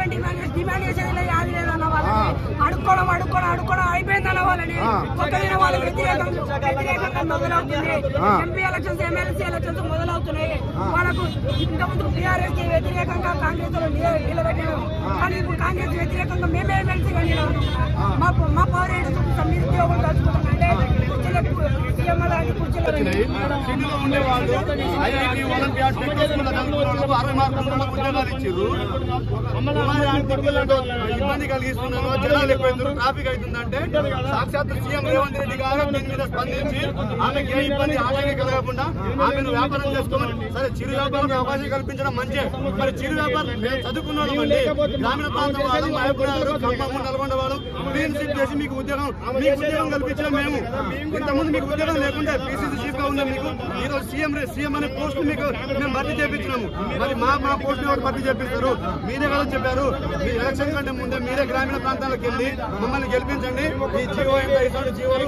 మేము డిమాండ్ చేసి డిమాండ్ చేసేది లేదు యాది లేదన్న వాళ్ళని అడుక్కోవడం అడుక్కోవడం అడుక్కోవడం అయిపోయిందన్న వాళ్ళని కొత్త దిన వాళ్ళు వ్యతిరేకం వ్యతిరేకంగా మొదలవుతుంది ఎంపీ ఎలక్షన్స్ ఎమ్మెల్సీ ఎలక్షన్స్ మొదలవుతున్నాయి వాళ్ళకు ఇంతకుముందు టీఆర్ఎస్ కి వ్యతిరేకంగా కాంగ్రెస్ వాళ్ళు నిల- నిలబెట్టాము కానీ ఇప్పుడు కాంగ్రెస్ వ్యతిరేకంగా మేమే ఎమ్మెల్సీగా నిలబడుతున్నాం మా మా పవర్ ఏంటి చూపిస్తాం నిరుద్యోగం తలుచుకుంటాం అంటే కుర్చీలకు సీఎం లాంటి కుర్చీలకు సిటీలో ఉండేవాళ్ళు ఐఐటి ఒలింపియాడ్ టెక్నికల్ స్కూల్లో చదువుకున్న వాళ్ళకు అరవై మార్కుల వాళ్ళకు ఉద్యోగాలు ఇచ్చారు ఉపాధి హామీ పథకాలు ఇబ్బంది కలిగిస్తున్నారు జనాలు ఎక్కువ ట్రాఫిక్ అవుతుందంటే సాక్షాత్ సీఎం రేవంత్ రెడ్డి గారు దీని మీద స్పందించి ఆమెకి ఏ ఇబ్బంది ఆటంకం కలగకుండా ఆమెను వ్యాపారం చేసుకోమని సరే చిరు వ్యాపారం అవకాశం కల్పించడం మంచిదే మరి చిరు వ్యాపారం మేము చదువుకున్నాం అండి గ్రామీణ ప్రాంతం వాళ్ళు మహబూబ్నగర్ ఖమ్మం నల్గొండ వాళ్ళు క్లీన్షిప్ చేసి మీకు ఉద్యోగం మీకు ఉద్యోగం కల్పించడం మేము ఇంతకుముందు మీకు ఉద్యోగం లేకుంటే పీసీసీ చీఫ్ గా ఉన్నాం మీకు ఈ రోజు సీఎం రే- సీఎం అనే పోస్ట్ మీకు మేము భర్తీ చేపించినాము మరి మా మా పోస్ట్ ఎవరు భర్తీ చేపిస్తారు మీరే కదా చెప్పారు మీ ఎలక్షన్ కంటే ముందే మీరే గ్రామీణ ప్రాంతాలకు వెళ్ళి మమ్మల్ని గెలిపించండి ఈ జీవో ఎంత ఇటువంటి జీవోలు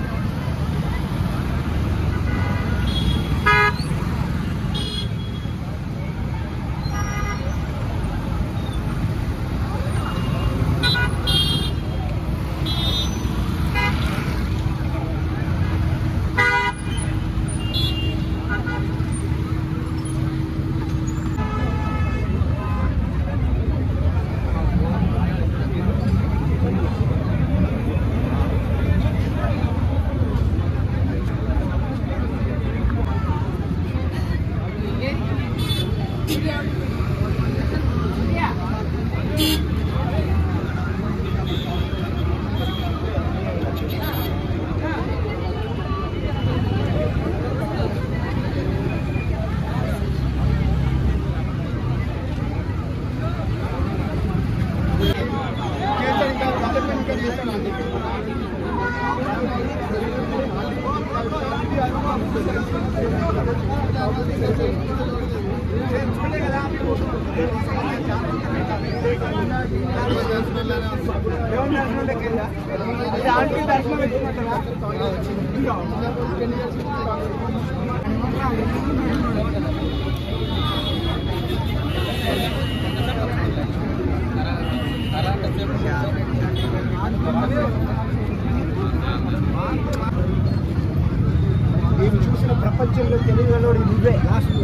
నేను చూసిన ప్రపంచంలో తెలుగులో నువ్వే లాస్ట్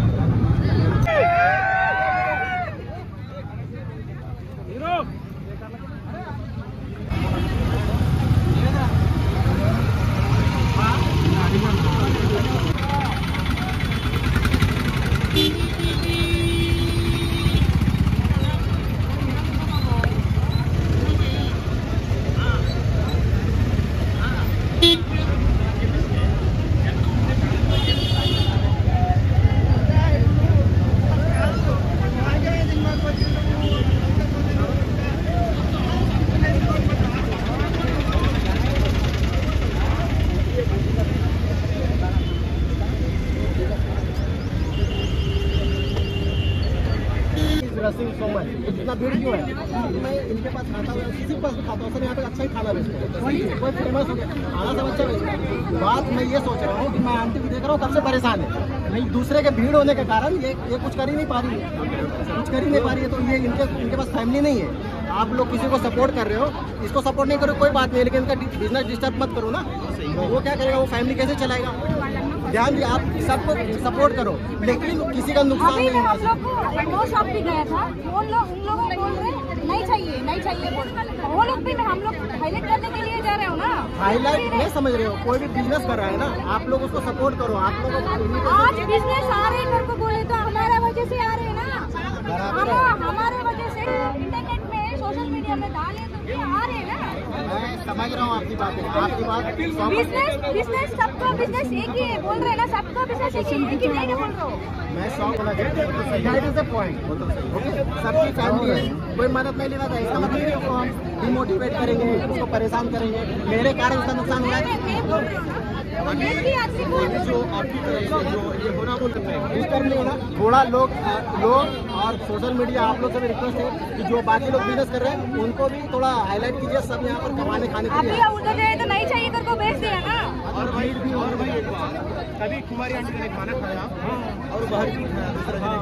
रसिंग सो मच इतना भीड़ क्यों है मैं इनके पास खाता हूँ किसी के पास भी खाता हूँ सर यहाँ पे अच्छा ही खाना बेचते हैं कोई फेमस हो गया खाना सब अच्छा बेचता है बात मैं ये सोच रहा हूँ कि मैं आंटी को देख रहा हूँ कब से परेशान है नहीं दूसरे के भीड़ होने के कारण ये ये कुछ कर ही नहीं पा रही है कुछ कर ही नहीं पा रही है तो ये इनके इनके पास फैमिली नहीं है आप लोग किसी को सपोर्ट कर रहे हो इसको सपोर्ट नहीं करो कोई बात नहीं लेकिन इनका बिजनेस डिस्टर्ब मत करो ना वो क्या करेगा वो फैमिली कैसे चलाएगा ध्यान दिए आप सबको सपोर्ट करो लेकिन किसी का नुकसान अभी नहीं मैं होना हम लोग को वो शॉप भी गया था वो लोग उन लोगों को बोल रहे नहीं चाहिए नहीं चाहिए बोल रहे। वो लोग भी हम लोग हाईलाइट करने के लिए जा रहे हो ना हाईलाइट नहीं समझ रहे हो कोई भी बिजनेस कर रहा है ना आप लोग उसको सपोर्ट करो आप लोग आज बिजनेस आ रहे घर को बोले तो हमारे वजह से आ रहे हैं ना हम हमारे वजह से इंटरनेट में सोशल मीडिया में डाले तो ये आ रहे हैं ना मैं समझ रहा हूँ आपकी बात आपकी बात सौ बिजनेस बिजनेस सबका बिजनेस एक ही है बोल रहे हैं ना सबका बिजनेस एक ही है एक ही नहीं बोल रहे हो मैं सौ बोला that is the point okay सबकी फैमिली है कोई मदद नहीं लेना था इसका मतलब नहीं है उसको हम डिमोटिवेट करेंगे उसको परेशान करेंगे मेरे कारण उसका नुकसान हो रहा मैं है मैं बोल रही हूँ ना वो एक ही आदमी को जो आपकी तरफ से जो ये होना बोल सकते हैं इस तरह नहीं होना थोड़ा लोग लोग और सोशल मीडिया आप लोग से भी रिक्वेस्ट है कि जो बाकी लोग बिजनेस कर रहे हैं उनको भी थोड़ा हाईलाइट कीजिए सब यहाँ पर कमाने खाने के अभी लिए उधर गए तो नहीं चाहिए कर को बेच दिया ना और भाई भी और भाई एक बात कभी कुमारी आंटी ने खाना खाया और बाहर भी खाया दूसरा जने का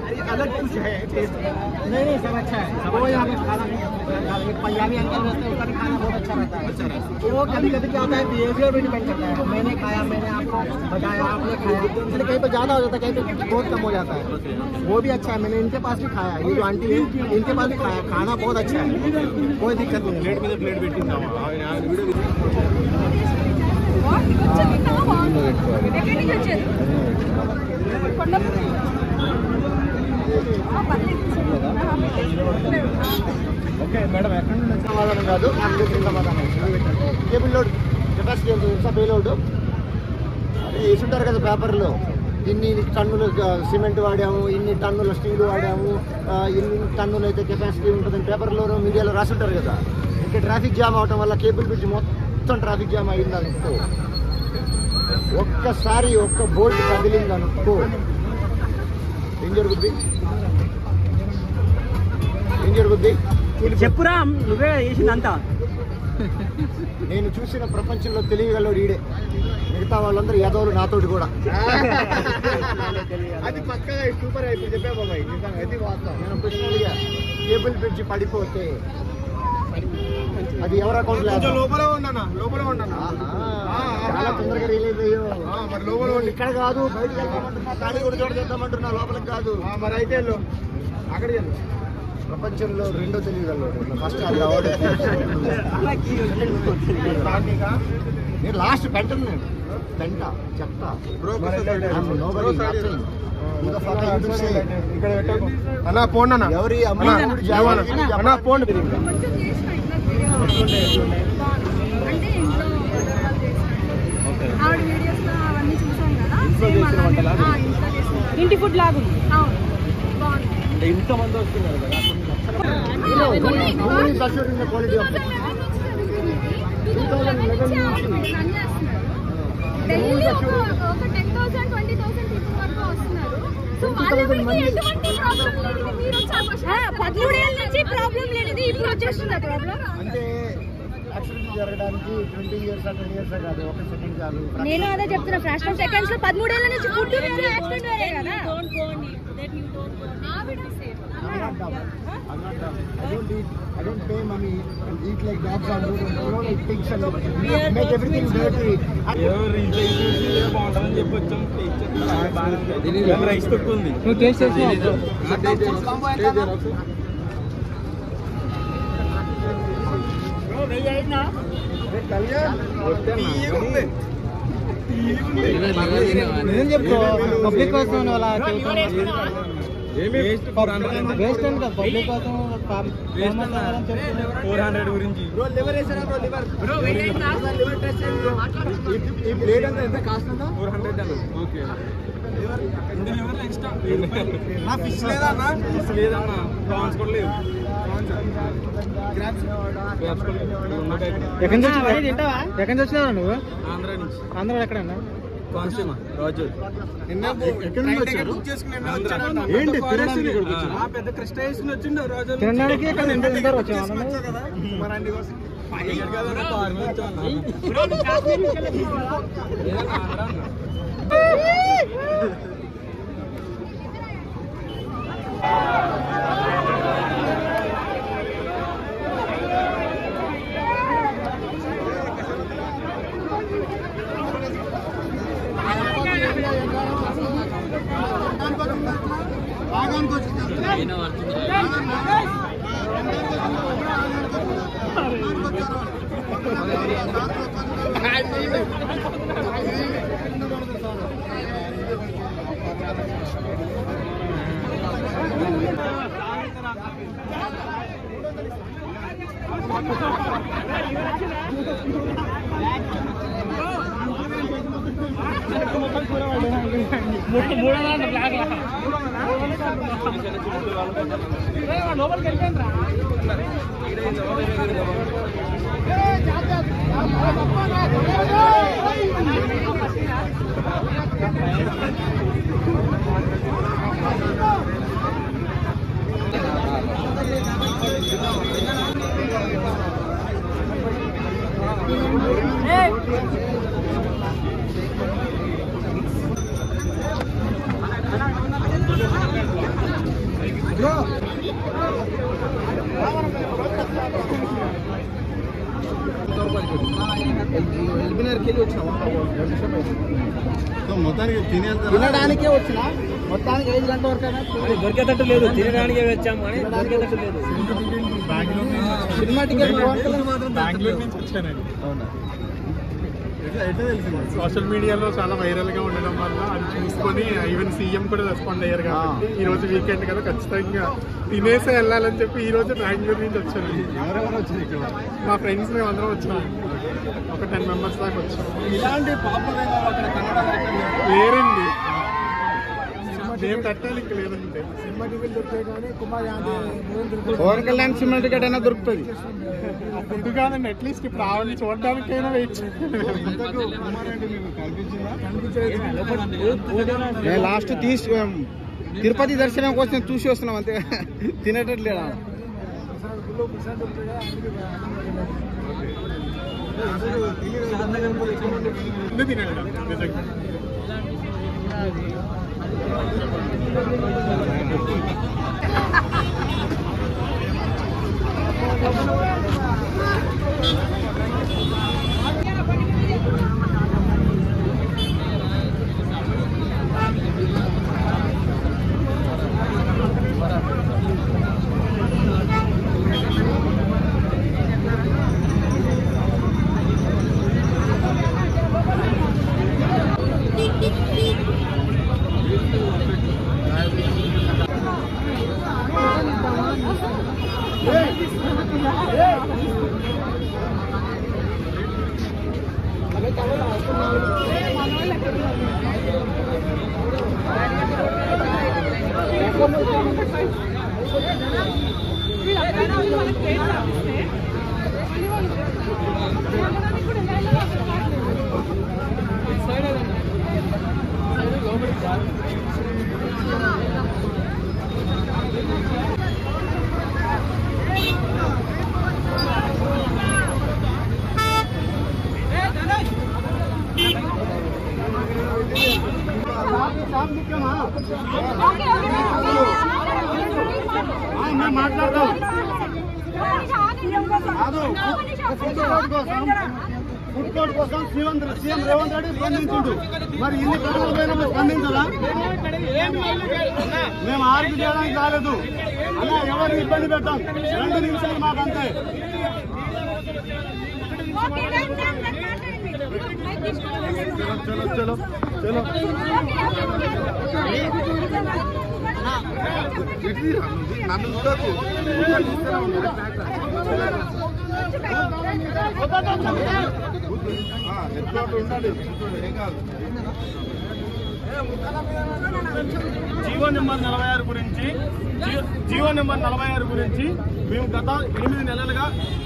अलग कुछ है टेस्ट नहीं नहीं सब अच्छा है वो यहाँ पे खाना एक पंजाबी अंकल रहते हैं उसका भी खाना बहुत अच्छा रहता है वो कभी कभी क्या होता है बिहेवियर भी डिपेंड करता है मैंने खाया मैंने आपको बताया आपने खाया इसलिए कहीं पर ज़्यादा हो जाता है कहीं पर बहुत कम हो जाता है वो भी अच्छा है मैंने इनके पास भी खाया ये जो आंटी है इनके पास भी खाया खाना बहुत अच्छा है कोई दिक्कत नहीं है మీద ప్లేట్ పెట్టిందామా ఆయన ఆయన వీడియో వచ్చి తిన్నావా బాగుంది ఎక్కడి నుంచి వచ్చారు కొండపల్లి ఆ, పర్లేదు. ఓకే మేడం ఎక్కడి నుంచి వచ్చిన సమాధానం కాదు నాకు తెలిసిన సమాధానం కేబుల్ లోడ్ కెపాసిటీ ఎంత తెలుసా పేలోడ్ అది వేసుంటారు కదా పేపర్లో ఇన్ని టన్నులు గ- సిమెంట్ వాడాము ఇన్ని టన్నుల స్టీల్ వాడాము ఆ, ఇన్ని టన్నులు అయితే కెపాసిటీ ఉంటుందని పేపర్లో మీడియాలో రాసుంటారు కదా ఇక్కడ ట్రాఫిక్ జామ్ అవటం వల్ల కేబుల్ బ్రిడ్జ్ మొత్తం ట్రాఫిక్ జామ్ అయింది అనుకో ఒక్కసారి ఒక్క బోల్ట్ కదిలింది అనుకో ఏం జరుగుద్ది ఏం జరుగుద్ది చెప్పురా నువ్వే చేసిందంతా నేను చూసిన ప్రపంచంలో తెలియగలడు ఈడే మిగతా వాళ్ళందరూ యాదవులు నాతోటి కూడా అది పక్కగా సూపర్ అయిపోయి చెప్పే బాబాయ్ నిజంగా అది వాస్తవం నేను ప్రశ్న అడిగా కేబుల్ బ్రిడ్జ్ పడిపోతే అది ఎవరి అకౌంట్ కొంచెం లోపల ఉండనా లోపల ఉండనా చాలా తొందరగా రిలీజ్ అయ్యో ఆ, మరి లోపల ఉండి ఇక్కడ కాదు బయటకు వెళ్తామంటున్నా ఖాళీ కూడా చోట చేద్దామంటున్నా లోపలికి కాదు ఆ, మరి అయితే వెళ్ళు అక్కడ వెళ్ళు ప్రపంచంలో రెండో తెలియగలడు ఫస్ట్ అది అవార్డు నేను లాస్ట్ పెంటను నేను పెంట చెప్తా ఇక్కడ పెట్టకు అన్నా పోండి అన్న ఎవరి అమ్మ అన్నా, ఇప్పుడు లేవన్నా. జాగ్రత్తగా అన్నా పోండి కొంచెం చేసిన ఇట్లా వీడియో బాగుంది అంటే ఇంట్లో వాళ్ళు చేసిన ఆవిడ వీడియోస్ లో అవన్నీ చూసాం కదా సేమ్ అలానే ఆ, ఇంట్లో చేసిన ఇంటి ఫుడ్ లాగుంది అవును బాగుంది ఇంతమంది వస్తున్నారు కదా క్వాలిటీ ఆఫ్ డైలీ ఒక ఒక ten thousand twenty thousand people వరకు వస్తున్నారు సో వాళ్ళకి ఎటువంటి ప్రాబ్లం లేదు మీరు పదమూడేళ్ళ నుంచి ప్రాబ్లం లేదు ఇప్పుడు వచ్చేస్తుంది ప్రాబ్లం అంటే యాక్సిడెంట్ జరగడానికి ట్వంటీ ఇయర్స్ ట్వంటీ ఇయర్స్ కాదు ఒక సెకండ్ చాలు నేను అదే చెప్తున్నా ఫ్రాక్షన్ సెకండ్స్ లో పదమూడేళ్ల నుంచి ఫుడ్ వేరే యాక్సిడెంట్ వేరే కదా ఆవిడ safe I'm not dumb. I'm not dumb. I don't eat. I don't pay money and eat like dogs and do don't know like pigs and make everything dirty. బాగుంటుందని చెప్పి వచ్చాం రైస్ తక్కువ ఉంది నువ్వు టేస్ట్ చేసి నిజం చెప్తా పబ్లిక్ కోసం అలా వేస్ట్ అని కదా పబ్లిక్ కోసం ఫోర్ హండ్రెడ్ గురించి ఈ ప్లేట్ అంతా ఎంత కాస్ట్ అంతా ఫోర్ హండ్రెడ్ అన్న ఓకే ఎక్స్ట్రా నా ఫిష్ లేదా ఫిష్ లేదన్న ప్రాన్స్ కూడా లేదు Crabs కూడా లేవు. ఉన్నాయి ఇక్కడ. ఎక్కడి నుంచి తింటావా ఎక్కడి నుంచి వచ్చినావు నువ్వు ఆంధ్ర నుంచి ఆంధ్ర ఎక్కడన్నా కోనసీమ రాజు ఎక్కడి నుంచి వచ్చారు ఏంటి ఏంటి తినడానికి ఇక్కడికి వచ్చారా? ఆ పెద్ద కృష్ణ వేసుకుని వచ్చిండు రాజు తినడానికి ఇక్కడ ఇంత ఇందరు వచ్చాము ఇక్కడ కాదన్న కారు మీద వచ్చామన్న. లేదన్న, ఆంధ్ర అన్న. ఎల్బినర్కి వెళ్ళి వచ్చిన రెండు నిమిషం అయింది. సో మొత్తానికి తినేంత తినడానికే వచ్చిన మొత్తానికి ఐదు గంటల వరకు అయినా దొరికేటట్టు లేదు తినడానికే వచ్చాము కానీ దొరికేటట్టు లేదు సినిమా టికెట్ బెంగళూరు నుంచి వచ్చానండి అవునా ఎట్లా ఎట్లా తెలిసింది సోషల్ మీడియాలో చాలా వైరల్ గా ఉండడం వల్ల అది చూసుకొని ఈవెన్ సీఎం కూడా రెస్పాండ్ అయ్యారు కాబట్టి ఈ రోజు వీకెండ్ కదా ఖచ్చితంగా తినేసే వెళ్ళాలని చెప్పి ఈ రోజు బెంగళూరు నుంచి వచ్చానండి ఎవరెవరు వచ్చారు ఇక్కడ మా ఫ్రెండ్స్ మేము అందరం వచ్చాము ఒక టెన్ మెంబర్స్ దాకా వచ్చాము ఇలాంటి పాపులర్ అక్కడ కన్నడ లేరండి మేము పెట్టాలి ఇంక లేదంటే పవన్ కళ్యాణ్ సినిమా టికెట్ అయినా దొరుకుతుంది ఫుడ్ కాదండి అట్లీస్ట్ ఇప్పుడు ఆవిడని చూడడానికైనా వెయిట్ కుమారెడ్డి మీకు కనిపించిందా నేను లాస్ట్ తీసి తిరుపతి దర్శనం కోసం చూసి వస్తున్నాం అంతే తినేటట్లేడా తినండి నిజంగా ఓకే ఓకే మాట్లాడదాం కాదు ఫుడ్ కోర్ట్ కోసం ఫుడ్ కోర్ట్ కోసం సీఎం సీఎం రేవంత్ రెడ్డి స్పందించుండు మరి ఇన్ని ప్రజల పైన మీరు స్పందించరా మేము ఆర్గ్యూ చేయడానికి రాలేదు అలా ఎవరిని ఇబ్బంది పెట్టాం రెండు నిమిషాలు మాకంతే ఓకే రైట్ రైట్ మాట్లాడండి మైక్ తీసుకోండి చలో చలో చలో నన్ను చూడకు జీవో నెంబర్ నలభై ఆరు గురించి జీ- జీవో నెంబర్ నలభై ఆరు గురించి మేము గత ఎనిమిది నెలలుగా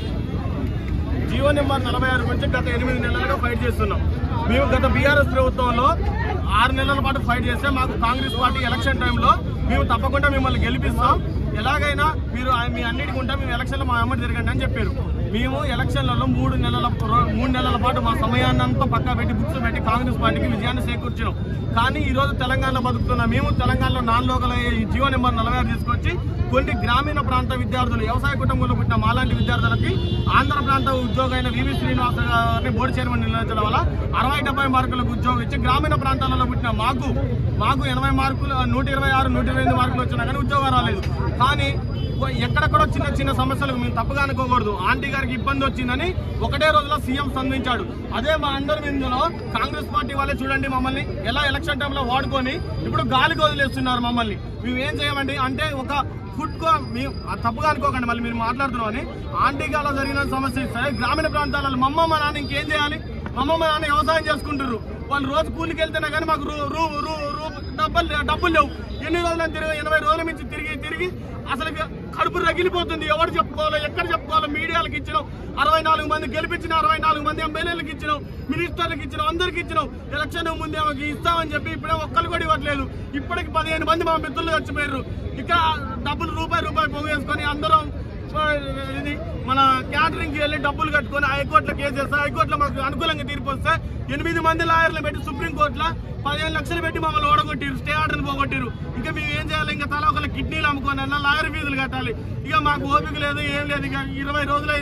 జీవో నెంబర్ నలభై ఆరు గురించి గత ఎనిమిది నెలలుగా ఫైట్ చేస్తున్నాం మేము గత బీఆర్ఎస్ ప్రభుత్వంలో ఆరు నెలల పాటు ఫైట్ చేస్తే మాకు కాంగ్రెస్ పార్టీ ఎలక్షన్ టైంలో మేము తప్పకుండా మిమ్మల్ని గెలిపిస్తాం ఎలాగైనా మీరు ఆ- మీ అన్నిటికి ఉంటే మేము ఎలక్షన్లో మా అమ్మటి తిరగండి అని చెప్పారు మేము ఎలక్షన్లలో మూడు నెలల రో- మూడు నెలల పాటు మా సమయాన్నంతా పక్కా పెట్టి బుక్స్ పెట్టి కాంగ్రెస్ పార్టీకి విజయాన్ని చేకూర్చినాం కానీ ఈ రోజు తెలంగాణలో బతుకుతున్న మేము తెలంగాణలో నాన్ లోకల్ ఈ జియో నెంబర్ నలభై ఆరు తీసుకొచ్చి కొన్ని గ్రామీణ ప్రాంత విద్యార్థులు వ్యవసాయ కుటుంబంలో పుట్టిన మాలాంటి విద్యార్థులకి ఆంధ్ర ప్రాంత ఉద్యోగైన వివి శ్రీనివాస గారిని బోర్డు చైర్మన్ నిర్ణయించడం వల్ల అరవై డెబ్బై మార్కులకు ఉద్యోగం ఇచ్చి గ్రామీణ ప్రాంతాలలో పుట్టిన మాకు మాకు ఎనభై మార్కులు నూట ఇరవై ఆరు నూట ఇరవై ఎనిమిది మార్కులు వచ్చినా కానీ ఉద్యోగం రాలేదు కానీ ఎక్కడెక్కడో చిన్న చిన్న సమస్యలకు మేము తప్పుగా అనుకోకూడదు ఆంటీ గారికి ఇబ్బంది వచ్చిందని ఒకటే రోజులో సీఎం స్పందించాడు అదే మా అందరి విందులో కాంగ్రెస్ పార్టీ వాళ్ళే చూడండి మమ్మల్ని ఎలా ఎలక్షన్ టైంలో వాడుకొని ఇప్పుడు గాలికి వదిలేస్తున్నారు మమ్మల్ని మేము ఏం చేయమండి అంటే ఒక ఫుడ్ కో మేము ఆ తప్పుగా అనుకోకండి మళ్ళీ మీరు మాట్లాడుతున్నాం అని ఆంటీకి అలా జరిగిన సమస్య ఇస్తే గ్రామీణ ప్రాంతాలలో మా అమ్మ మా నాన్న ఇంకేం చేయాలి మా అమ్మ మా నాన్న వ్యవసాయం చేసుకుంటారు వాళ్ళు రోజు కూలికి వెళ్తేనే కానీ మాకు రూ రూ రూ రూ డబ్బులు లే- డబ్బులు లేవు ఎన్ని రోజులు తిరిగి ఎనభై రోజుల నుంచి తిరిగి తిరిగి అసలు కడుపు రగిలిపోతుంది ఎవరు చెప్పుకోవాలో ఎక్కడ చెప్పుకోవాలో మీడియాలకు ఇచ్చినాం అరవై నాలుగు మంది గెలిపించిన అరవై నాలుగు మంది ఎమ్మెల్యేలకు ఇచ్చినాం మినిస్టర్లకు ఇచ్చినాం అందరికి ఇచ్చినాం ఎలక్షన్ ముందే మాకు ఇస్తామని చెప్పి ఇప్పుడే ఒక్కరు కూడా ఇవ్వట్లేదు ఇప్పటికి పదిహేను మంది మా మిత్రులు చచ్చిపోయారు ఇక్కడ డబ్బులు రూపాయి రూపాయి పోగేసుకొని అందరం సో, ఇది మన క్యాటరింగ్ కి వెళ్ళి డబ్బులు కట్టుకొని హైకోర్టులో కేసు చేస్తే హైకోర్టులో మాకు అనుకూలంగా తీర్పు వస్తే ఎనిమిది మంది లాయర్లు పెట్టి సుప్రీంకోర్టులో పదిహేను లక్షలు పెట్టి మమ్మల్ని ఓడగొట్టిరు స్టే ఆర్డర్ పోగొట్టిరు ఇంకా మేము ఏం చేయాలి ఇంకా తల ఒకళ్ళ కిడ్నీలు అమ్ముకొని అన్న లాయర్ ఫీజులు కట్టాలి ఇక మాకు ఓపిక లేదు ఏం లేదు ఇక ఇరవై రోజులైంది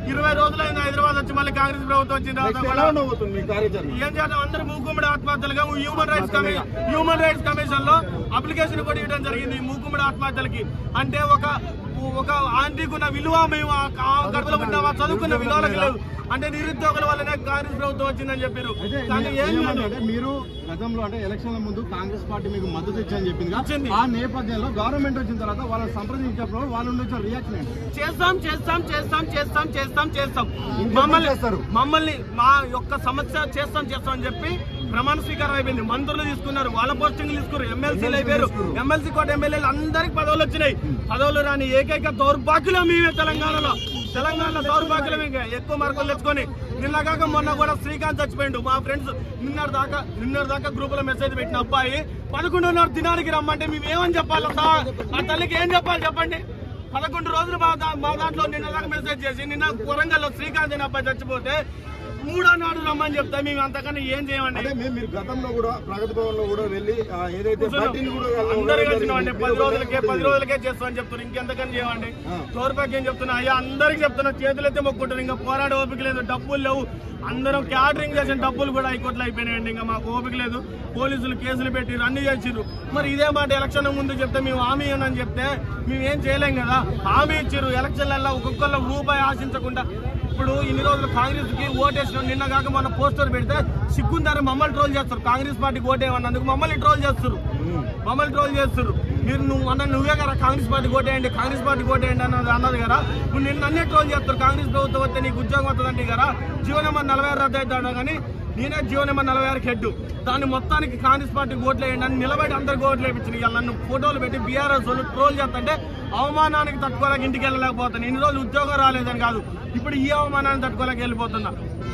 ఇరవై రోజులైంది హైదరాబాద్ వచ్చి మళ్ళీ కాంగ్రెస్ ప్రభుత్వం వచ్చిన తర్వాత ఎలా కూడా ఉండబోతుంది మీ కార్యాచరణ ఏం చేద్దాం అందరూ మూకుమ్మడి ఆత్మహత్యలుగా human rights commission human rights commission లో అప్లికేషన్ కూడా ఇవ్వడం జరిగింది ఈ మూకుమ్మడి ఆత్మహత్యలకి అంటే ఒక ఒక ఆంటీకి ఉన్న విలువ మేము ఆ- ఆ గడపలో ఉంటామా చదువుకున్న విలువలకు లేవు అంటే నిరుద్యోగుల వల్లనే కాంగ్రెస్ ప్రభుత్వం వచ్చిందని చెప్పారు అయితే కానీ ఏం లేదు ఏమంటే మీరు గతంలో అంటే ఎలక్షన్ల ముందు కాంగ్రెస్ పార్టీ మీకు మద్దతు ఇచ్చని చెప్పింది ఇచ్చింది. ఆ నేపథ్యంలో గవర్నమెంట్ వచ్చిన తర్వాత వాళ్ళని సంప్రదించినప్పుడు వాళ్ళ నుండి వచ్చిన రియాక్షన్ ఏంటి చేస్తాం చేస్తాం చేస్తాం చేస్తాం చేస్తాం చేస్తాం ఇంకెప్పుడు మమ్మల్ని చేస్తారు? మమ్మల్ని మా యొక్క సమస్య చేస్తాం చేస్తాం అని చెప్పి ప్రమాణ స్వీకారం అయిపోయింది మంత్రులు తీసుకున్నారు వాళ్ళ పోస్టింగ్లు తీసుకున్నారు ఎమ్మెల్సీలు అయిపోయారు ఎమ్మెల్సీ కోట ఎమ్మెల్యేలు అందరికి పదవులు వచ్చినాయి పదవులు రాని ఏకైక దౌర్భాగ్యులు మేమే తెలంగాణలో తెలంగాణలో దౌర్భాగ్యులు ఇంకా ఎక్కువ మార్కులు తెచ్చుకొని నిన్నగాక మొన్న కూడా శ్రీకాంత్ చచ్చిపోయిండు మా ఫ్రెండ్స్ నిన్నటి దాకా నిన్నటి దాకా గ్రూప్ లో మెసేజ్ పెట్టిన అబ్బాయి పదకొండున్నర దినానికి రమ్మంటే మేము ఏమని చెప్పాలి సార్ ఆ తల్లికి ఏం చెప్పాలి చెప్పండి పదకొండు రోజులు మా దా- మా దాంట్లో నిన్న దాకా మెసేజ్ చేసి నిన్న వరంగల్లో శ్రీకాంత్ అనే అబ్బాయి చచ్చిపోతే మూడో నాడు రమ్మని చెప్తే మేము అంతకన్నా ఏం చేయమండి అంటే మేము మీరు గతంలో కూడా ప్రగతి భవన్ లో కూడా వెళ్ళి ఆ, ఏదైతే పార్టీని కూడా వెళ్ళడం అందరికి జరిగింది. వచ్చినామండి మీరు పది ఒక రోజులకే పది జరిగింది. రోజులకే చేస్తామని చెప్తున్నారు ఇంకెంతకని చేయమండి ఆ. తోరుపాకి ఏం చెప్తున్నా అయ్యా అందరికి చెప్తున్నా చేతులు ఎత్తే మొక్కుంటారు ఇంకా పోరాడే ఓపిక లేదు డబ్బులు లేవు అందరం క్యాటరింగ్ చేసిన డబ్బులు కూడా హైకోర్టులో అయిపోయినాయండి ఇంకా మాకు ఓపిక లేదు పోలీసులు కేసులు పెట్టిరు అన్ని చేసిర్రు మరి ఇదే మాట ఎలక్షన్ ముందు చెప్తే మేము హామీ అని చెప్తే మేము ఏం చేయలేం కదా హామీ ఇచ్చిర్రు ఎలక్షన్లలో ఒక్కొక్కళ్ళ రూపాయి ఆశించకుండా ఇప్పుడు ఇన్ని రోజులు కాంగ్రెస్ కి ఓటేసిన నిన్న కాక మొన్న పోస్టర్ పెడితే సిగ్గుందారు మమ్మల్ని ట్రోల్ చేస్తారు కాంగ్రెస్ పార్టీకి ఓటేయమన్నందుకు మమ్మల్ని ట్రోల్ చేస్తారు మమ్మల్ని ట్రోల్ చేస్తారు మీరు నువ్వు అన్న నువ్వే కదా కాంగ్రెస్ పార్టీ ఓటేయండి కాంగ్రెస్ పార్టీ ఓటేయండి అన్నది అన్నది కదా ఇప్పుడు నిన్న అన్నే ట్రోల్ చేస్తారు కాంగ్రెస్ ప్రభుత్వం వస్తే నీకు ఉద్యోగం వస్తుందంటే కదా జీవో నెంబర్ నలభై ఆరు రద్దు అవుతాడు కానీ నేనే జీవో నెంబర్ నలభై ఆరుకి హెడ్ దాన్ని మొత్తానికి కాంగ్రెస్ పార్టీకి ఓట్లు వేయండి అని నిలబడి అందరికి ఓట్లు వేయించింది ఇవాళ నన్ను ఫోటోలు పెట్టి బీఆర్ఎస్ వాళ్ళు ట్రోల్ చేస్తుంటే అవమానానికి తట్టుకోలేక ఇంటికి వెళ్ళలేకపోతాను ఇన్ని రోజులు ఉద్యోగం రాలేదని కాదు ఇప్పుడు ఈ అవమానాన్ని తట్టుకోలేక వెళ్ళిపోతున్నా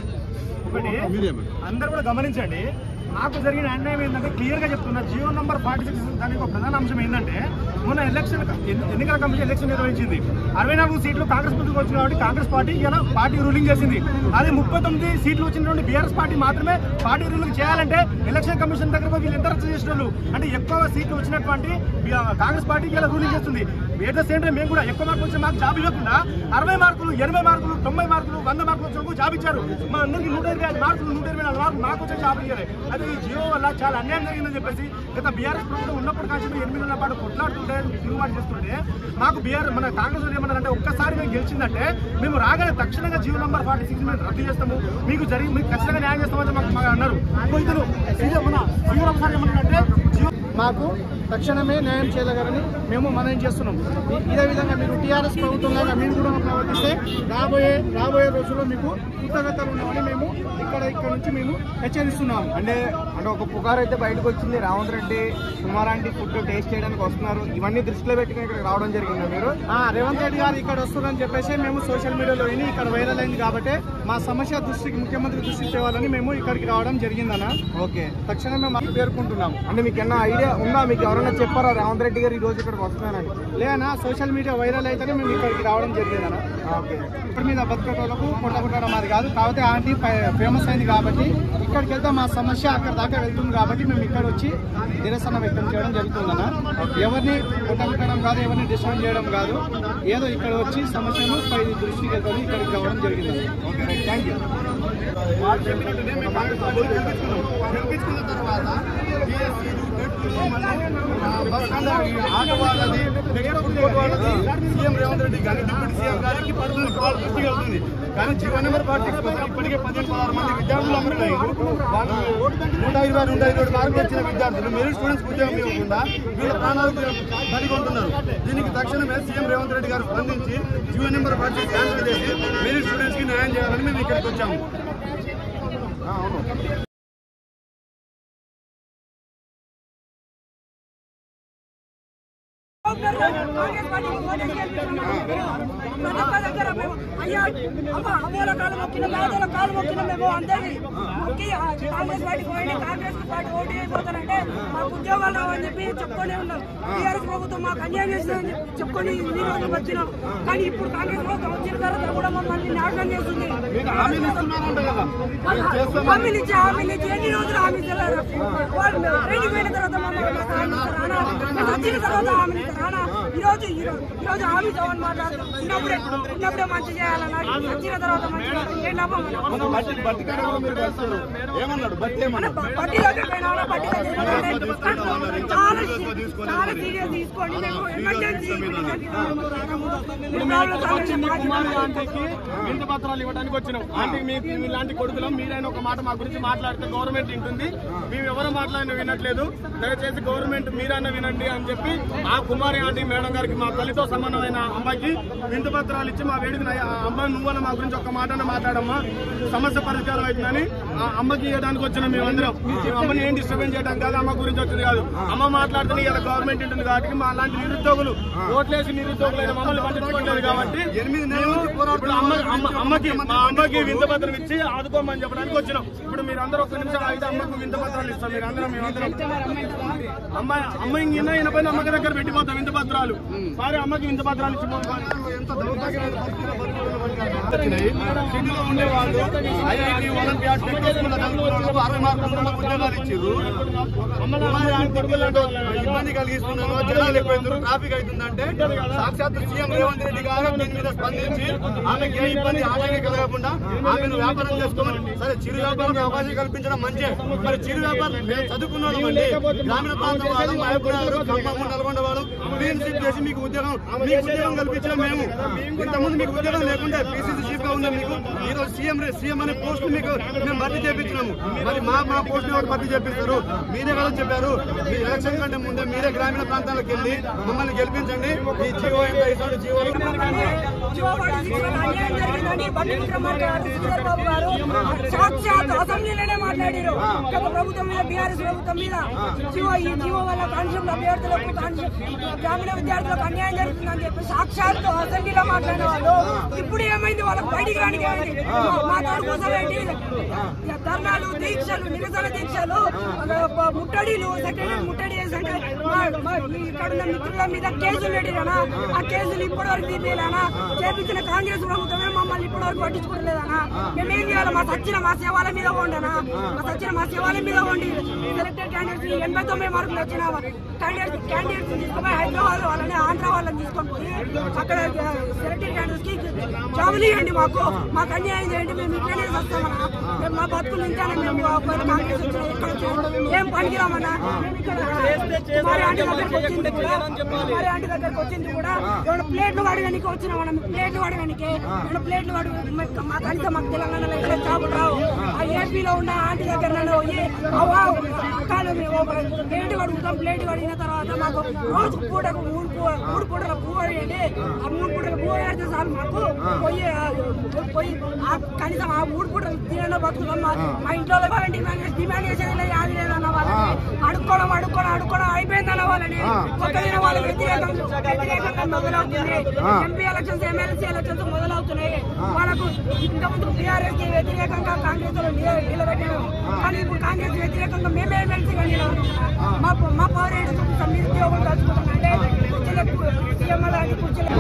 మీరేమంటారు? అందరూ కూడా గమనించండి నాకు జరిగిన అన్యాయం ఏంటంటే క్లియర్ గా చెప్తున్నా జియో నంబర్ ఫార్టీ సిక్స్ దానికి ఒక ప్రధాన అంశం ఏంటంటే మొన్న ఎలక్షన్ ఎన్ని- ఎన్నికల కమిషన్ ఎలక్షన్ నిర్వహించింది అరవై నాలుగు సీట్లు కాంగ్రెస్ ముందుకు వచ్చింది కాబట్టి కాంగ్రెస్ పార్టీ ఇలా పార్టీ రూలింగ్ చేసింది అదే ముప్పై తొమ్మిది సీట్లు వచ్చినటువంటి బీఆర్ఎస్ పార్టీ మాత్రమే పార్టీ రూలింగ్ చేయాలంటే ఎలక్షన్ కమిషన్ దగ్గర పోయి వీళ్ళు ఎంత రద్దు చేసిన వాళ్ళు అంటే ఎక్కువ సీట్లు వచ్చినటువంటి బి- కాంగ్రెస్ పార్టీకి ఇలా రూలింగ్ చేస్తుంది ఎట్ ద సేమ్ టైం మేము కూడా ఎక్కువ మార్కులు వచ్చిన మాకు జాబ్ ఇవ్వకుండా అరవై మార్కులు ఎనభై మార్కులు తొంభై మార్కులు వంద మార్కులు వచ్చిన జాబ్ ఇచ్చారు మా అందరికి నూట ఇరవై ఐదు మార్కులు నూట ఇరవై నాలుగు మార్కులు మాకు వచ్చే జాబ్ ఇయ్యాలి అది ఈ జియో వల్ల చాలా అన్యాయం జరిగిందని చెప్పేసి గత బీఆర్ఎస్ ప్రభుత్వం ఉన్నప్పుడు కాదు ఎనిమిది నెలల పాటు కొట్లాడుతుంటే తిరుగుబాటు చేస్తుంటే మాకు బీఆర్ మన కాంగ్రెస్ వాళ్ళు ఏమన్నారంటే ఒక్కసారి మేము గెలిచిందంటే మేము రాగానే తక్షణంగా జియో నంబర్ ఫార్టీ సిక్స్ మేము రద్దు చేస్తాము మీకు జరిగి మీకు ఖచ్చితంగా న్యాయం చేస్తామని మాకు మాకు అన్నారు ఇప్పుడు ఇతను సీఎం మన సీఎం ఒకసారి ఏమన్నారంటే జియో మాకు తక్షణమే న్యాయం చేయగలని మేము మనం చేస్తున్నాం ఈ- ఇదే విధంగా మీరు టీఆర్ఎస్ ప్రభుత్వం లాగా మీరు కూడా ప్రవర్తిస్తే రాబోయే రాబోయే రోజుల్లో మీకు కృతజ్ఞతలు ఉన్నామని మేము ఇక్కడ ఇక్కడ నుంచి మేము హెచ్చరిస్తున్నాము అంటే అంటే ఒక పుకారు అయితే బయటకు వచ్చింది రావంత్ రెడ్డి కుమారాంటి ఫుడ్ టేస్ట్ చేయడానికి వస్తున్నారు ఇవన్నీ దృష్టిలో పెట్టుకుని ఇక్కడ రావడం జరిగిందా మీరు ఆ, రేవంత్ రెడ్డి గారు ఇక్కడ వస్తున్నారని చెప్పేసి మేము సోషల్ మీడియాలో విని ఇక్కడ వైరల్ అయింది కాబట్టి మా సమస్య దృష్టికి ముఖ్యమంత్రి దృష్టికి తేవాలని మేము ఇక్కడికి రావడం జరిగిందన్న ఓకే తక్షణమే మాకు పేర్కొంటున్నాము అంటే మీకు ఏమన్నా ఐడియా ఉందా మీకు ఎవరైనా చెప్పారా రేవంత్ రెడ్డి గారు ఈ రోజు ఇక్కడికి వస్తున్నారని లేనా సోషల్ మీడియా వైరల్ అయితేనే మేము ఇక్కడికి రావడం జరిగిందన్న ఓకే ఇప్పుడు మీద బతుకటోళ్ళకు కొట్ట కొట్టడం మాది కాదు కాకపోతే ఆంటీ ఫేమస్ అయింది కాబట్టి ఇక్కడికి వెళ్తే మా సమస్య అక్కడ దాకా వెళ్తుంది కాబట్టి మేము ఇక్కడ వచ్చి నిరసన వ్యక్తం చేయడం జరుగుతుందన్న ఎవరిని కొట్టగొట్టడం కాదు ఎవరిని డిస్టర్బ్ చేయడం కాదు ఏదో ఇక్కడ వచ్చి సమస్యను పై దృష్టికి వెళ్తాను ఇక్కడికి రావడం జరిగింది ఓకే థ్యాంక్ యూ వాళ్ళు చెప్పినట్టునే మేము కాంగ్రెస్ పార్టీని గెలిపించుకున్నాం గెలిపించుకున్న తర్వాత టీఎస్సీలు, జెడ్పీలు, మళ్ళీ ఆ, బస్ స్టాండ్ ఈ ఆటో వాళ్ళది నెక్స్ట్ ఫుడ్ కోర్ట్ వాళ్ళది సీఎం రేవంత్ రెడ్డి గారి డిప్యూటీ సీఎం గారికి పడుతుంది వాళ్ళ దృష్టికి వెళ్తుంది కానీ జీవన్ నెంబర్ పార్టీ ఇప్పటికే పదిహేను పదహారు మంది విద్యార్థులు అమరులయ్యారు వాళ్ళు నూట ఇరవై నూట ఇరవై మార్కులు వచ్చిన విద్యార్థులు మెరిట్ స్టూడెంట్స్ ఉద్యోగం ఇవ్వకుండా వీళ్ళ ప్రాణాలకు బలిగొంటున్నారు దీనికి తక్షణమే సీఎం రేవంత్ రెడ్డి గారు స్పందించి జీవన్ నెంబర్ పార్టీ క్యాన్సిల్ చేసి మెరిట్ స్టూడెంట్స్ కి న్యాయం చేయాలని మేము ఇక్కడికి వచ్చాము కాంగ్రెస్ పార్టీకి ఓటేసి గెలిపించుకున్నాం. ప్రతి ఒక్క దగ్గర మేము అయ్యా అమ్మ అమ్మోల కాలు మొక్కిన పేదల కాలు మొక్కిన మేము అందరినీ మొక్కి ఆ కాంగ్రెస్ పార్టీకి పోయి కాంగ్రెస్ పార్టీ ఓటు అయిపోతానంటే మాకు ఉద్యోగాలు రావని చెప్పి చెప్పుకొని ఉన్నాం టీఆర్ఎస్ ప్రభుత్వం మాకు అన్యాయం చేసిందని చెప్పి చెప్పుకొని ఇన్ని రోజులు వచ్చినాం కానీ ఇప్పుడు కాంగ్రెస్ ప్రభుత్వం వచ్చిన తర్వాత కూడా మమ్మల్ని నాశనం చేస్తుంది హామీలు ఇస్తున్నారంట కదా హామీలు ఇచ్చి హామీలు ఇచ్చి ఎన్ని రోజులు హామీ ఇస్తారు వాళ్ళు ట్రైనింగ్ పోయిన తర్వాత మమ్మల్ని మాకు హామీ ఇస్తారా? మేము వచ్చిన తర్వాత హామీలు ఇస్తారా? ఈ రోజు ఈ రోజు ఈ రోజు ఆఫీస్ అవన్నీ మాట్లాడుతూ ఉన్నప్పుడే ఉన్నప్పుడే మంచి చేయాలన్నా వచ్చిన తర్వాత మంచి చేయాలి. ఏం లాభం మన బట్టి బట్టి కాడ కూడా మీరు కలిసారు ఏమన్నాడు బట్టి మన ఏమన్నాడు బ- బట్టి దగ్గర పోయినా కూడా బట్టి దగ్గర పోయినా చాలా సీ- చాలా సీరియస్ తీసుకోండి మేము ఎమర్జెన్సీ వచ్చింది కుమారి ఆంటీకి ఇంటి పత్రాలు ఇవ్వడానికి వచ్చినాం ఆంటీ మీ మీలాంటి కొడుకులం మీరైనా ఒక మాట మా గురించి మాట్లాడితే గవర్నమెంట్ వింటుంది మేము ఎవరు మాట్లాడినా వినట్లేదు దయచేసి గవర్నమెంట్ మీరైనా వినండి అని చెప్పి ఆ కుమారి ఆంటీ మేడం గారికి మా తల్లితో సమానమైన అమ్మాయికి వింటి పత్రాలు ఇచ్చి మా వేడికి అమ్మాయి నువ్వన్న మా గురించి ఒక మాటనే మాట్లాడమ్మా సమస్య పరిష్కారం అవుతుందని ఆ అమ్మకి ఇవ్వడానికి వచ్చిన మేమందరం ఈ అమ్మని ఏం డిస్టర్బెన్స్ చేయడం కాదు అమ్మ గురించి వచ్చింది కాదు అమ్మ మాట్లాడుతున్న ఇలా గవర్నమెంట్ ఉంటుంది కాబట్టి మా లాంటి నిరుద్యోగులు ఓట్లేసి నిరుద్యోగులైన మమ్మల్ని పట్టించుకోవట్లేదు కాబట్టి ఎనిమిది నెలల మేము నుంచి పోరాడుతున్నాం. ఇప్పుడు అమ్మ అమ్మ- అమ్మకి మా అమ్మకి వింత పత్రం ఇచ్చి ఆదుకోమని చెప్పడానికి వచ్చినాం ఇప్పుడు మీరు అందరూ ఒక్క నిమిషం ఆగితే అమ్మకు వింత పత్రాలు ఇస్తాం మీరు అందరం మేమందరం అమ్మాయి అమ్మ ఇంక అయినపోయిన అమ్మకి దగ్గర పెట్టిపోతాం వింత పత్రాలు సారీ అమ్మకి వింత పత్రాలు ఇచ్చి ఎంత దౌర్భాగ్యమైన పరిస్థితిలో బతుకుతున్నాం. సిటీలో ఉండేవాళ్ళు ఐఐటి ఒలింపియాడ్ టెక్నో స్కూల్లో చదువుకున్న వాళ్ళకు అరవై మార్కులు ఉన్న వాళ్ళకు ఉద్యోగాలు ఇచ్చిర్రు కుమారి ఆంటీ పిల్లలకు ఇబ్బంది కలిగిస్తున్నారు జనాలు ఎక్కువ ట్రాఫిక్ అవుతుందంటే సాక్షాత్ సీఎం రేవంత్ రెడ్డి గారు దీని మీద స్పందించి ఆమెకి ఏ ఇబ్బంది ఆటంకం కలగకుండా ఆమెను వ్యాపారం చేసుకోమని సరే చిరు వ్యాపారం అవకాశం కల్పించడం మంచి మరి చిరు వ్యాపారం మేము చదువుకున్నాడు అండి గ్రామీణ ప్రాంతం వాళ్ళు మహబూబ్నగర్ ఖమ్మం నల్గొండ వాళ్ళు క్లీన్ షిప్ చేసి మీకు ఉద్యోగం మీకు ఉద్యోగం కల్పించడం మేము ఇంతకుముందు మీకు ఉద్యోగం లేకుంటే పీసీసీ చీఫ్ గా ఉండే మీకు ఈ రోజు సీఎం రే- సీఎం అనే పోస్ట్ మీకు మేము భర్తీ చేపించినాము మరి మా మా పోస్ట్ ఎవరు భర్తీ చేపిస్తారు మీరే కదా చెప్పారు మీ ఎలక్షన్ కంటే ముందే మీరే గ్రామీణ ప్రాంతాలకు వెళ్ళి మమ్మల్ని గెలిపించండి ఈ జీవో ఎంత ఇస్తాడు జీవోలు జీవోపాటి శిక్షణ అన్యాయం జరిగిందని బండి విక్రమార్క గారు శ్రీధర్ బాబు గారు సాక్షాత్ అసెంబ్లీలోనే మాట్లాడారు గత ప్రభుత్వం మీద బీఆర్ఎస్ ప్రభుత్వం మీద జీవో ఈ జీవో వల్ల కాన్స్టేబుల్ అభ్యర్థులకు కాన్స్టేబుల్ గ్రామీణ విద్యార్థులకు అన్యాయం జరుగుతుందని చెప్పి సాక్షాత్ అసెంబ్లీలో మాట్లాడిన వాళ్ళు ఇప్పుడు ఏమైంది వాళ్ళకి బయటికి రానికి ఏమైంది మా తోడు కోసం ఏంటి ధర్నాలు దీక్షలు నిరసన దీక్షలు ఆ, ముట్టడిలు సెక్రటరీ ముట్టడి చేసంటే మా- మా ఇక్కడ ఉన్న మిత్రుల మీద కేసులు పెట్టిరనా ఆ కేసులు ఇప్పటి వరకు తీర్లేనా చేపించిన కాంగ్రెస్ ప్రభుత్వమే మమ్మల్ని ఇప్పటి వరకు పట్టించుకోలేదనా మేమేం చేయాలి మా సచ్చిన మా సేవల మీద ఉండనా మా సచ్చిన మా సేవల మీద ఉండి సెలెక్టెడ్ క్యాండిడేట్స్ ఎనభై తొమ్మిది మార్కులు వచ్చిన క్యాండిడేట్స్ క్యాండిడేట్స్ తీసుకుపోయి హైదరాబాద్ వాళ్ళని ఆంధ్ర వాళ్ళని తీసుకొని పోయి అక్కడ సెలెక్టెడ్ క్యాండిడేట్స్ కి జాబులు ఇవ్వండి మాకు మాకు అన్యాయం చేయండి మేము ఇట్లనే వస్తామన్నా మేము మా బతుకులు ఇంకానే మేము ఒకవేళ కాంగ్రెస్ వచ్చినా ఎక్కడ వచ్చినా ఏం పనికిరామన్నా మేము ఇక్కడ కుమారి ఆంటీ దగ్గరకు వచ్చింది కూడా కుమారి ఆంటీ దగ్గరకు వచ్చింది కూడా ఏమైనా ప్లేట్లు వాడడానికి వచ్చినా మనం ప్లేట్లు వాడడానికి ఏమైనా ప్లేట్లు వాడు మా కనీసం మాకు తెలంగాణలో ఎక్కడ జాబులు రావు ఆ ఏపీలో ఉన్న ఆంటీ దగ్గర నన్ను పోయి అవా అక్కాలు మేము ఒక ప్లేట్ కడుగుతాం ప్లేట్ కడిగిన తర్వాత మాకు రోజు పూటకు మూడు పూ- మూడు పూటల పువ్వు వేయండి ఆ మూడు పూటల పువ్వు వేస్తే చాలు మాకు పోయి ఆ, పోయి ఆ కనీసం ఆ మూడు పూటలు తినడం బతుకుతాం మా మా ఇంట్లో వాళ్ళని డిమాండ్ చేసి డిమాండ్ చేసేది లేదు యాది లేదన్న వాళ్ళని అడుక్కోవడం అడుక్కోవడం అడుక్కోవడం అయిపోయిందన్న వాళ్ళని కొత్త దిన వాళ్ళ వ్యతిరేకం వ్యతిరేకంగా మొదలవుతుంది ఎంపీ ఎలక్షన్స్ ఎమ్మెల్సీ ఎలక్షన్స్ మొదలవుతున్నాయి వాళ్ళకు ఇంతకుముందు టీఆర్ఎస్ కి వ్యతిరేకంగా కాంగ్రెస్ వాళ్ళు నిల- నిలబెట్టారు కానీ ఇప్పుడు కాంగ్రెస్ వ్యతిరేకంగా మేమే ఎమ్మెల్సీగా నిలబడుతున్నాం మా మా పౌరేడు నిరుద్యోగులు తలుచుకుంటుందంటే కుర్చీలకు సీఎం లాంటి కుర్చీలకు